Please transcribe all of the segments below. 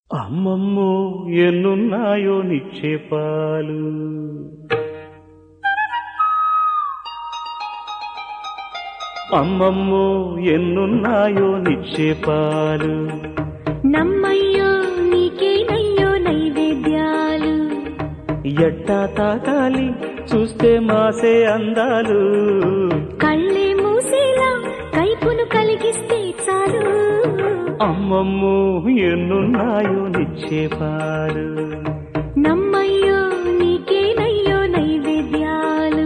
అమ్మమ్మో ఎన్నున్నాయో నిక్షేపాలు అమ్మమ్మో ఎన్నున్నాయో నిక్షేపాలు నమ్మయ్యో నీకేనయ్యో నైవేద్యాలు ఎట్టా తాకాలి చూస్తే మాసే అందాలు కళ్ళే మూసేలా కైపును కలిగిస్తే చాలు అమ్మమ్మో ఎన్నున్నాయో నిక్షేపాలు నమ్మయ్యో నీకేనయ్యో నైవేద్యాలు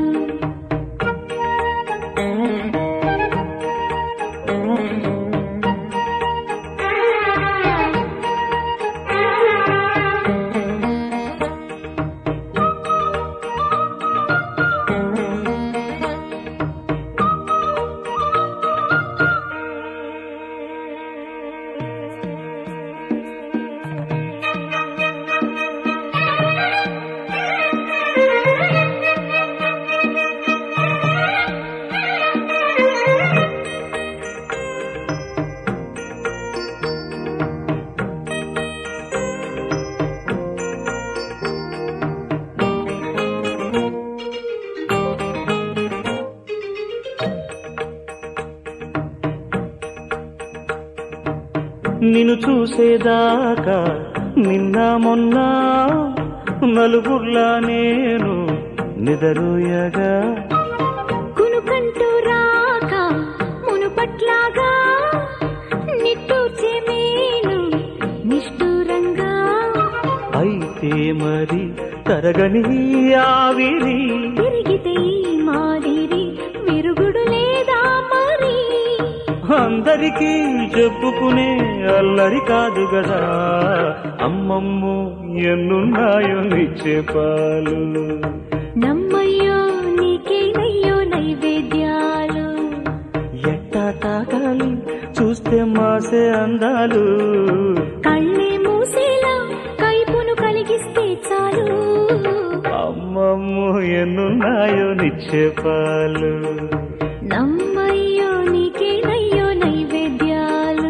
నిన్ను చూసేదాకా నిన్న మొన్న నలుగుర్లా నేను నిదరోయగా కునుకంటూ రాక మునుపట్లాగా నిట్టూర్చే మేను నిష్ఠూరంగా అయితే మరి తరగని ఆవిరి తిరిగితే ఈ మాదిరి విరుగుడు లేదా మరి అందరికీ చెప్పుకునే అల్లరి కాదు గదా అమ్మమ్మో ఎన్నున్నాయో నిక్షేపాలు నమ్మయ్యో నీకేనయ్యో నైవేద్యాలు ఎట్టా తాకాలి చూస్తే మాసే అందాలు కళ్ళే మూసేలా కైపును కలిగిస్తే చాలు అమ్మమ్మో ఎన్నున్నాయో నిక్షేపాలు నమ్మయ్యో నీకేనయ్యో నైవేద్యాలు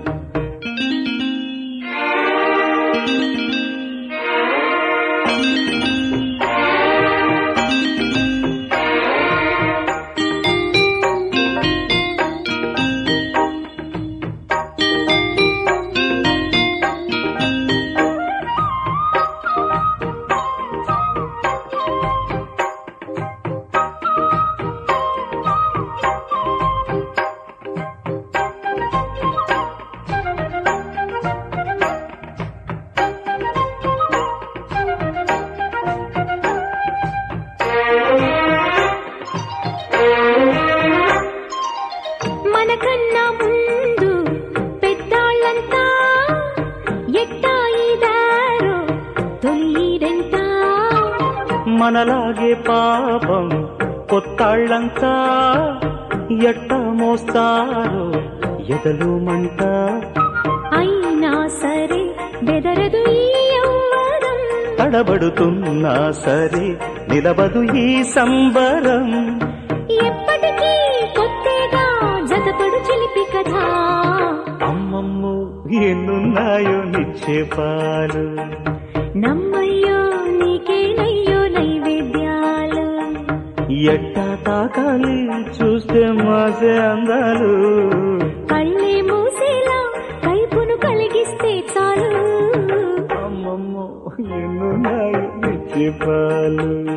మనకన్నా ముందు పెద్దాళ్ళంతా ఎట్టా ఇదారో తొలిరెంట మనలాగే పాపం కొత్తాళ్ళంతా ఎట్ట మోస్తారో ఎదలు మంట అయినా సరే బెదరదు ఈ యవ్వనం తడబడుతున్నా సరే నిలబదు ఈ సంబరం ఎప్పటికీ కొత్తగా జతపడు చిలిపి కథ అమ్మమ్మో ఎన్నున్నాయో నిక్షేపాలు నమ్మయ్యో నీకేనయ్యో నైవేద్యాలు ఎట్టా తాకాలి చూస్తే మాసే అందాలు కళ్ళే మూసేలా కైపును కలిగిస్తే చాలు అమ్మమ్మో ఎన్నున్నాయో నిక్షేపాలు